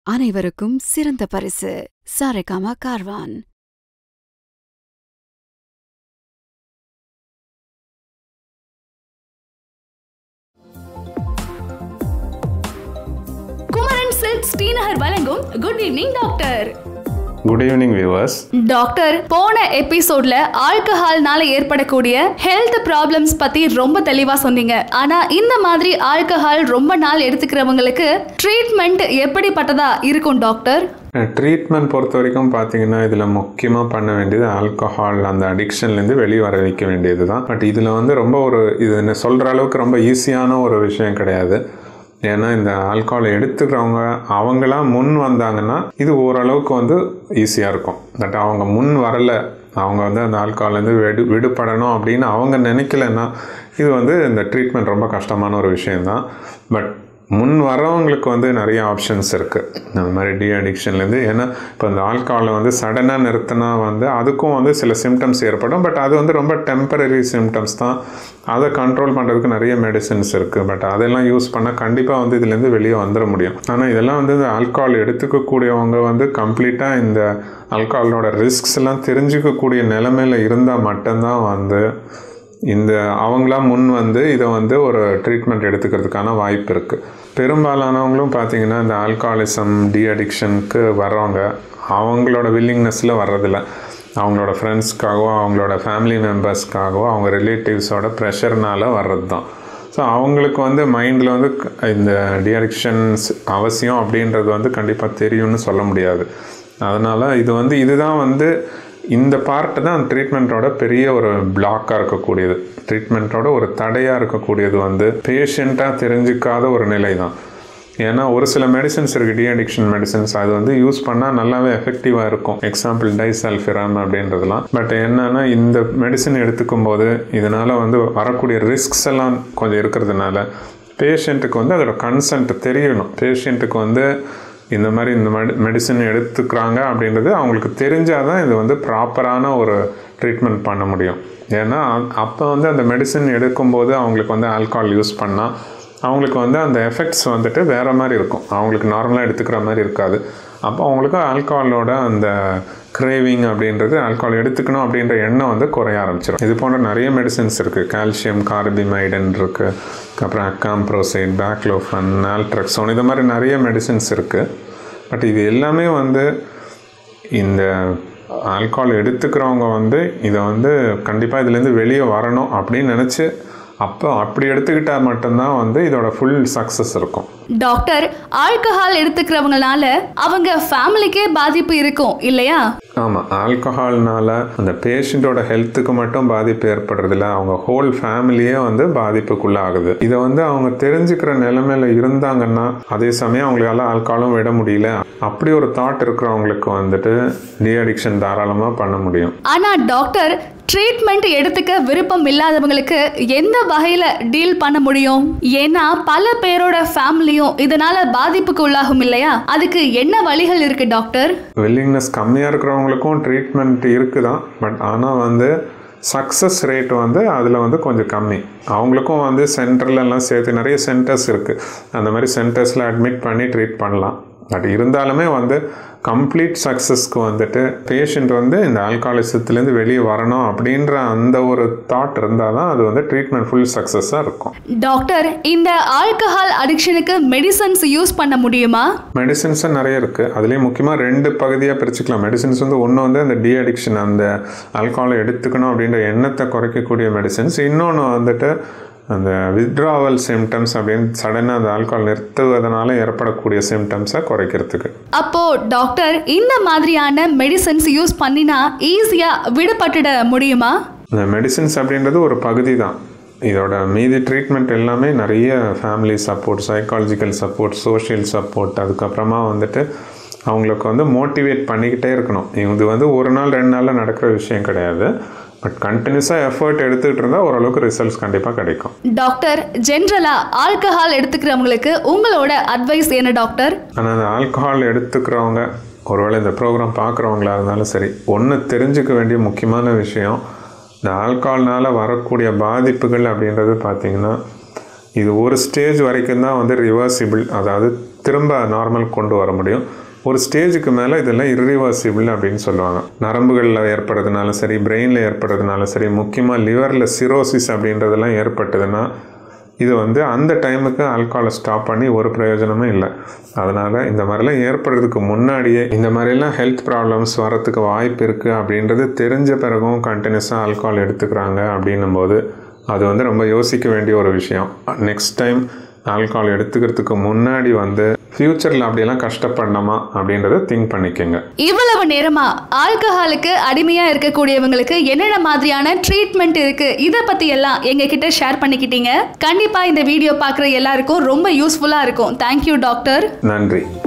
அனைவருக்கும் சிறந்த பரிசு சாரேகாமா கார்வான் குமரன் சில்க் ஸ்ரீநகர் வழங்கும் good evening doctor good evening viewers doctor போன எபிசோட்ல ஆல்கஹால்னால ஏற்படக்கூடிய ஹெல்த் ப்ராப்ளம்ஸ் பத்தி ரொம்ப தெளிவா சொன்னீங்க ஆனா இந்த மாதிரி ஆல்கஹால் ரொம்ப நாள் எடுத்துக்கிறவங்களுக்கு ட்ரீட்மெண்ட் எப்படிப்பட்டதா இருக்கும் டாக்டர் ட்ரீட்மெண்ட் பொறுத்த வரைக்கும் பார்த்தீங்கன்னா இதில் முக்கியமாக பண்ண வேண்டியது ஆல்கஹால் அந்த அடிக்ஷன்லேருந்து வெளியே வர வைக்க வேண்டியது தான் பட் இதில் வந்து ரொம்ப ஒரு இது சொல்கிற அளவுக்கு ரொம்ப ஈஸியான ஒரு விஷயம் கிடையாது ஏன்னா இந்த ஆல்கஹால் எடுத்துக்கிறவங்க அவங்களாம் முன் வந்தாங்கன்னா இது ஓரளவுக்கு வந்து ஈஸியாக இருக்கும் பட் அவங்க முன் வரலை அவங்க வந்து அந்த ஆல்கஹால்லேருந்து விடு விடுபடணும் அப்படின்னு அவங்க நினைக்கலன்னா இது வந்து இந்த ட்ரீட்மெண்ட் ரொம்ப கஷ்டமான ஒரு விஷயந்தான் பட் முன் வரவங்களுக்கு வந்து நிறைய ஆப்ஷன்ஸ் இருக்குது அந்த மாதிரி டி அடிக்ஷன்லேருந்து ஏன்னா இப்போ இந்த ஆல்கஹாலை வந்து சடனாக நிறுத்தினா வந்து அதுக்கும் வந்து சில சிம்டம்ஸ் ஏற்படும் பட் அது வந்து ரொம்ப டெம்பரரி சிம்டம்ஸ் தான் அதை கண்ட்ரோல் பண்ணுறதுக்கு நிறைய மெடிசின்ஸ் இருக்குது பட் அதெல்லாம் யூஸ் பண்ணால் கண்டிப்பாக வந்து இதுலேருந்து வெளியே வந்துட முடியும் ஆனால் இதெல்லாம் வந்து இந்த ஆல்கஹால் எடுத்துக்கக்கூடியவங்க வந்து கம்ப்ளீட்டாக இந்த ஆல்கஹாலோட ரிஸ்க்ஸ் எல்லாம் தெரிஞ்சுக்கக்கூடிய நிலைமையில் இருந்தால் மட்டும்தான் வந்து இந்த அவங்களாம் முன் வந்து இதை வந்து ஒரு ட்ரீட்மெண்ட் எடுத்துக்கிறதுக்கான வாய்ப்பு இருக்குது பெரும்பாலானவங்களும் பார்த்தீங்கன்னா இந்த ஆல்கஹாலிசம் டி அடிக்ஷனுக்கு வர்றவங்க அவங்களோட வில்லிங்னஸில் வர்றதில்ல அவங்களோட ஃப்ரெண்ட்ஸ்க்காகவோ அவங்களோட ஃபேமிலி மெம்பர்ஸ்க்காகவோ அவங்க ரிலேட்டிவ்ஸோட ப்ரெஷர்னால் வர்றது தான் ஸோ அவங்களுக்கு வந்து மைண்டில் வந்து இந்த டி அடிக்ஷன்ஸ் அவசியம் அப்படின்றது வந்து கண்டிப்பாக தெரியும்னு சொல்ல முடியாது அதனால் இது வந்து இதுதான் வந்து இந்த பார்ட்டு தான் ட்ரீட்மெண்ட்டோட பெரிய ஒரு பிளாக்காக இருக்கக்கூடியது ட்ரீட்மெண்ட்டோட ஒரு தடையாக இருக்கக்கூடியது வந்து பேஷண்ட்டாக தெரிஞ்சுக்காத ஒரு நிலை தான் ஏன்னா ஒரு சில மெடிசன்ஸ் இருக்குது டி அடிக்ஷன் மெடிசன்ஸ் அது வந்து யூஸ் பண்ணால் நல்லாவே எஃபெக்டிவாக இருக்கும் எக்ஸாம்பிள் டைசல்ஃபிராம் அப்படின்றதுலாம் பட் என்னன்னா இந்த மெடிசன் எடுத்துக்கும் போது இதனால் வந்து வரக்கூடிய ரிஸ்க்ஸ் எல்லாம் கொஞ்சம் இருக்கிறதுனால பேஷண்ட்டுக்கு வந்து அதோட கன்சன்ட் தெரியணும் பேஷண்ட்டுக்கு வந்து இந்த மாதிரி இந்த மெடி மெடிசன் எடுத்துக்கிறாங்க அப்படின்றது அவங்களுக்கு தெரிஞ்சால் தான் இது வந்து ப்ராப்பரான ஒரு ட்ரீட்மெண்ட் பண்ண முடியும் ஏன்னா அப்போ வந்து அந்த மெடிசன் எடுக்கும்போது அவங்களுக்கு வந்து ஆல்கஹால் யூஸ் பண்ணால் அவங்களுக்கு வந்து அந்த எஃபெக்ட்ஸ் வந்துட்டு வேறு மாதிரி இருக்கும் அவங்களுக்கு நார்மலாக எடுத்துக்கிற மாதிரி இருக்காது அப்போ அவங்களுக்கு ஆல்கஹாலோட அந்த கிரேவிங் அப்படின்றது ஆல்கஹால் எடுத்துக்கணும் அப்படின்ற எண்ணம் வந்து குறைய ஆரம்பிச்சிடும் இது போன்ற நிறைய மெடிசின்ஸ் இருக்குது கால்சியம் கார்பிமைடன் இருக்குது அப்புறம் அக்காம்ப்ரோசைட் பேக்லோஃபன் ஆல்ட்ரக்ஸோன் இது மாதிரி நிறைய மெடிசின்ஸ் இருக்குது பட் இது எல்லாமே வந்து இந்த ஆல்கஹால் எடுத்துக்கிறவங்க வந்து இதை வந்து கண்டிப்பாக இதுலேருந்து வெளியே வரணும் அப்படின்னு நினச்சி அப்போ அப்படி எடுத்துக்கிட்டால் மட்டும்தான் வந்து இதோட ஃபுல் சக்ஸஸ் இருக்கும் டாக்டர் ஆல்கஹால் எடுத்துக்கிறவங்கனால அவங்க ஃபேமிலிக்கே பாதிப்பு இருக்கும் இல்லையா ஆமாம் ஆல்கஹால்னால அந்த பேஷண்ட்டோட ஹெல்த்துக்கு மட்டும் பாதிப்பு ஏற்படுறதில்ல அவங்க ஹோல் ஃபேமிலியே வந்து பாதிப்புக்குள்ளாகுது இதை வந்து அவங்க தெரிஞ்சுக்கிற நிலைமையில இருந்தாங்கன்னா அதே சமயம் அவங்களால ஆல்கஹாலும் விட முடியல அப்படி ஒரு தாட் இருக்கிறவங்களுக்கு வந்துட்டு டி அடிக்ஷன் தாராளமாக பண்ண முடியும் ஆனா டாக்டர் ட்ரீட்மெண்ட் எடுத்துக்க விருப்பம் இல்லாதவங்களுக்கு எந்த வகையில டீல் பண்ண முடியும் ஏன்னா பல பேரோட ஃபேமிலியும் இதனால பாதிப்புக்கு உள்ளாகும் இல்லையா அதுக்கு என்ன வழிகள் இருக்கு டாக்டர் வில்லிங்னஸ் கம்மியாக இருக்கிறவங்களுக்கும் ட்ரீட்மெண்ட் இருக்குதான் பட் ஆனால் வந்து சக்ஸஸ் ரேட் வந்து அதில் வந்து கொஞ்சம் கம்மி அவங்களுக்கும் வந்து சென்டர்லலாம் சேர்த்து நிறைய சென்டர்ஸ் இருக்குது அந்த மாதிரி சென்டர்ஸில் அட்மிட் பண்ணி ட்ரீட் பண்ணலாம் பட் இருந்தாலுமே வந்து கம்ப்ளீட் சக்ஸஸ்க்கு வந்துட்டு பேஷண்ட் வந்து இந்த ஆல்காலிசத்துலேருந்து வெளியே வரணும் அப்படின்ற அந்த ஒரு தாட் இருந்தால் தான் அது வந்து ட்ரீட்மெண்ட் ஃபுல் சக்ஸஸாக இருக்கும் டாக்டர் இந்த ஆல்கஹால் அடிக்ஷனுக்கு மெடிசன்ஸ் யூஸ் பண்ண முடியுமா மெடிசின்ஸும் நிறைய இருக்குது அதுலேயும் முக்கியமாக ரெண்டு பகுதியாக பிரிச்சுக்கலாம் மெடிசின்ஸ் வந்து ஒன்று வந்து அந்த டி அடிக்ஷன் அந்த ஆல்கஹாலை எடுத்துக்கணும் அப்படின்ற எண்ணத்தை குறைக்கக்கூடிய மெடிசின்ஸ் இன்னொன்று வந்துட்டு அந்த வித்ட்ராவல் சிம்டம்ஸ் அப்படின்னு சடனாக அந்த ஆல்கஹால் நிறுத்துவதனால ஏற்படக்கூடிய சிம்டம்ஸை குறைக்கிறதுக்கு அப்போ டாக்டர் இந்த மாதிரியான மெடிசன்ஸ் யூஸ் பண்ணினா ஈஸியா விடுபட்டுட முடியுமா இந்த மெடிசின்ஸ் அப்படின்றது ஒரு பகுதி தான் இதோட மீதி ட்ரீட்மெண்ட் எல்லாமே நிறைய family support psychological support social support அதுக்கப்புறமா வந்துட்டு அவங்களுக்கு வந்து மோட்டிவேட் பண்ணிக்கிட்டே இருக்கணும் இது வந்து ஒரு நாள் ரெண்டு நாளில் நடக்கிற விஷயம் கிடையாது பட் கண்டினியூஸாக எஃபர்ட் எடுத்துக்கிட்டு இருந்தால் ஓரளவுக்கு ரிசல்ட்ஸ் கண்டிப்பாக கிடைக்கும் டாக்டர் ஜென்ரலா ஆல்கஹால் எடுத்துக்கிறவங்களுக்கு உங்களோட அட்வைஸ் என்ன டாக்டர் ஆனால் அந்த ஆல்கஹால் எடுத்துக்கிறவங்க ஒருவேளை இந்த ப்ரோக்ராம் பார்க்குறவங்களா இருந்தாலும் சரி ஒன்று தெரிஞ்சுக்க வேண்டிய முக்கியமான விஷயம் இந்த ஆல்கஹால்னால் வரக்கூடிய பாதிப்புகள் அப்படின்றது பார்த்திங்கன்னா இது ஒரு ஸ்டேஜ் வரைக்கும் தான் வந்து ரிவர்சிபிள் அதாவது திரும்ப நார்மல் கொண்டு வர முடியும் ஒரு ஸ்டேஜுக்கு மேலே இதெல்லாம் irreversible அப்படின்னு சொல்லுவாங்க நரம்புகளில் ஏற்படுறதுனாலும் சரி பிரெயினில் ஏற்படுறதுனாலும் சரி முக்கியமாக லிவரில் சிரோசிஸ் அப்படின்றதெல்லாம் ஏற்பட்டதுன்னா இது வந்து அந்த டைமுக்கு ஆல்கஹாலை ஸ்டாப் பண்ணி ஒரு பிரயோஜனமும் இல்லை அதனால் இந்த மாதிரிலாம் ஏற்படுறதுக்கு முன்னாடியே இந்த மாதிரிலாம் ஹெல்த் ப்ராப்ளம்ஸ் வரத்துக்கு வாய்ப்பு இருக்குது அப்படின்றது தெரிஞ்ச பிறகும் கண்டினியூஸாக ஆல்கஹால் எடுத்துக்கிறாங்க அப்படின்னும் போது அது வந்து ரொம்ப யோசிக்க வேண்டிய ஒரு விஷயம் நெக்ஸ்ட் டைம் ஆல்கஹால் எடுத்துக்கிறதுக்கு முன்னாடி வந்து ஃப்யூச்சரில் அப்படியெல்லாம் கஷ்டப்படணுமா அப்படின்றத திங்க் பண்ணிக்கோங்க இவ்வளவு நேரமா ஆல்கஹாலுக்கு அடிமையா இருக்கக்கூடியவங்களுக்கு என்னென்ன மாதிரியான ட்ரீட்மெண்ட் இருக்கு இத பத்தி எல்லாம் எங்க கிட்ட ஷேர் பண்ணிக்கிட்டீங்க கண்டிப்பா இந்த வீடியோ பார்க்குற எல்லாருக்கும் ரொம்ப யூஸ்ஃபுல்லா இருக்கும் தேங்க்யூ டாக்டர் நன்றி